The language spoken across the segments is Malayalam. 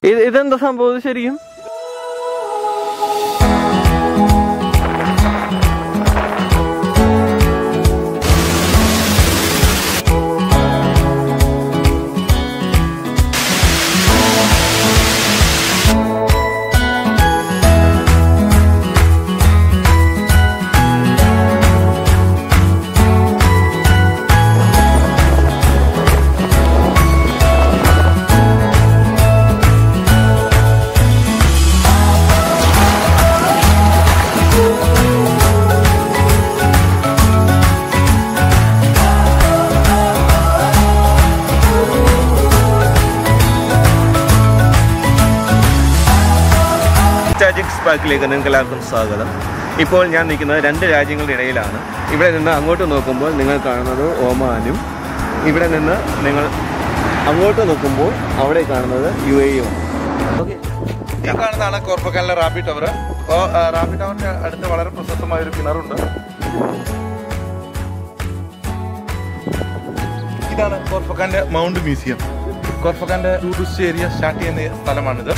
ഇത് ഇതെന്താ സംഭവം ഇത് ശരിക്കും സ്റ്റാറ്റിക് സ്പാക്കിലേക്ക് നിങ്ങൾക്ക് എല്ലാവർക്കും സ്വാഗതം ഇപ്പോൾ ഞാൻ നിൽക്കുന്നത് രണ്ട് രാജ്യങ്ങളുടെ ഇടയിലാണ് ഇവിടെ നിന്ന് അങ്ങോട്ട് നോക്കുമ്പോൾ നിങ്ങൾ കാണുന്നത് ഒമാനും ഇവിടെ നിന്ന് നിങ്ങൾ അങ്ങോട്ട് നോക്കുമ്പോൾ അവിടെ കാണുന്നത് യു എയും ഓക്കെ ഈ കാണുന്നതാണ് കോർപ്പക്കാലിലെ റാബി ടവർ അപ്പോൾ റാബി ടവറിന്റെ അടുത്ത് വളരെ പ്രശസ്തമായ ഒരു കിണറുണ്ട് ഇതാണ് കോർപ്പക്കാന്റെ മൗണ്ട് മ്യൂസിയം കോർപ്പക്കാന്റെ ടൂറിസ്റ്റ് ഏരിയ സ്റ്റാർട്ട് ചെയ്യുന്ന സ്ഥലമാണിത്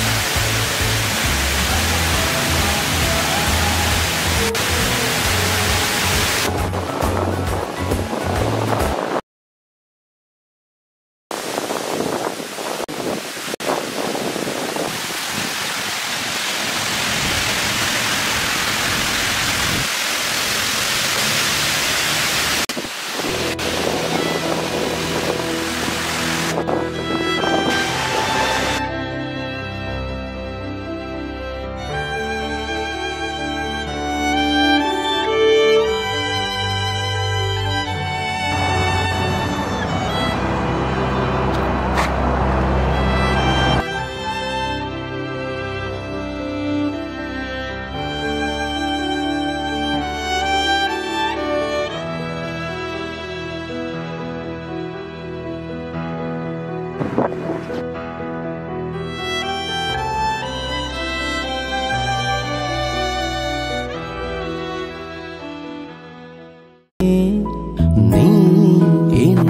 നീ എൻ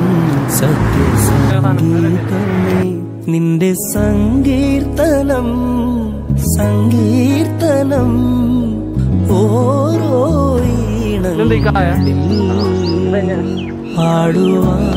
സത്യസംഗീതമേ നിന്റെ സങ്കീർത്തനം സങ്കീർത്തനം ഓരോ ഇതെന്താ ഈ കായ? ഈണങ്ങളിൽ പാടുവാൻ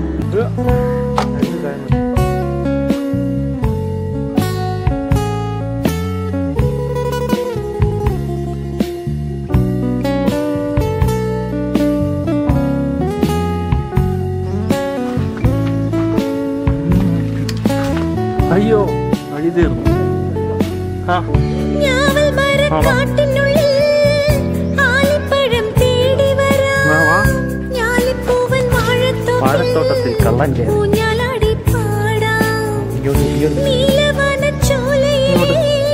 അയ്യോ വഴി തീർന്നു ആ ഞാവൽ മരക്കാട്ടിനുള്ളിൽ ആലിപ്പഴം തേടി വരാം. വാ, വാ. ഞാലിപ്പൂവൻ വാഴത്തോപ്പിൽ വാഴത്തോട്ടത്തിൽ കള്ളൻ കയറി. ഊഞ്ഞാലാടി പാടാം. നീലവനച്ചോലയിൽ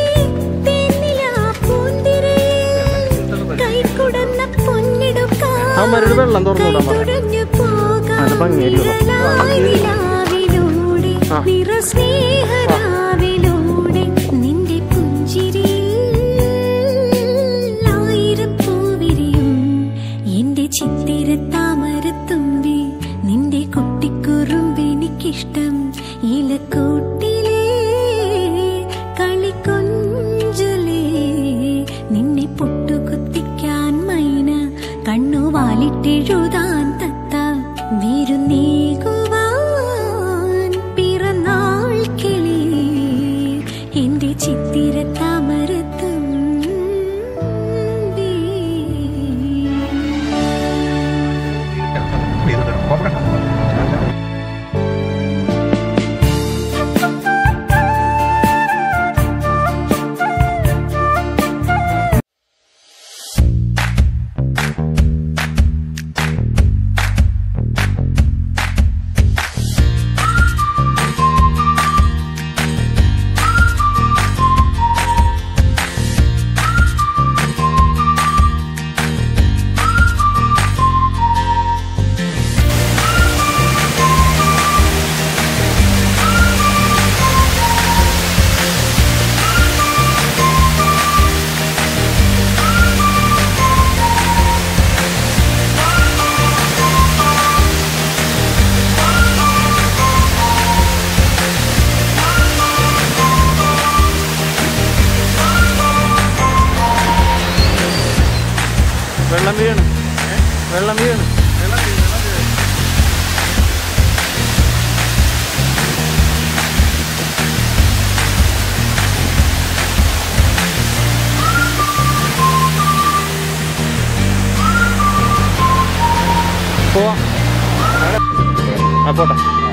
തേനിലാപ്പൂന്തിരയിൽ കൈക്കുടന്ന പൊന്നിടുക്കാം. ആ മരട് വെള്ളം തുറന്നുവിടാൻ പറ. തുഴഞ്ഞു പോകാം. അതിന് ഭംഗിയായിരിക്കുമല്ലോ. നിഴലായി നിലാവിലൂടെ, ആ. നിറസ്നേഹരാവിലൂടെ നിന്റെ പുഞ്ചിരിയിൽ ആയിരം പൂവിരിയും എന്റെ ചിത്തിര താമരത്തുമ്പി നിന്റെ കുട്ടിക്കുറുമ്പെനിക്കിഷ്ടം ഇലക്കൂട്ടിലേ കളിക്കൊഞ്ചലേ നിന്നെ പൊട്ടുകുത്തിക്കാൻ മൈന കണ്ണുവാലിട്ടെഴുതാൻ തത്ത വിരുന്നേകുവാൻ പിറന്നാൾ കിളി വെള്ളം വീഴണം വെള്ളം വീഴണം പോവാം ആ പോട്ടെ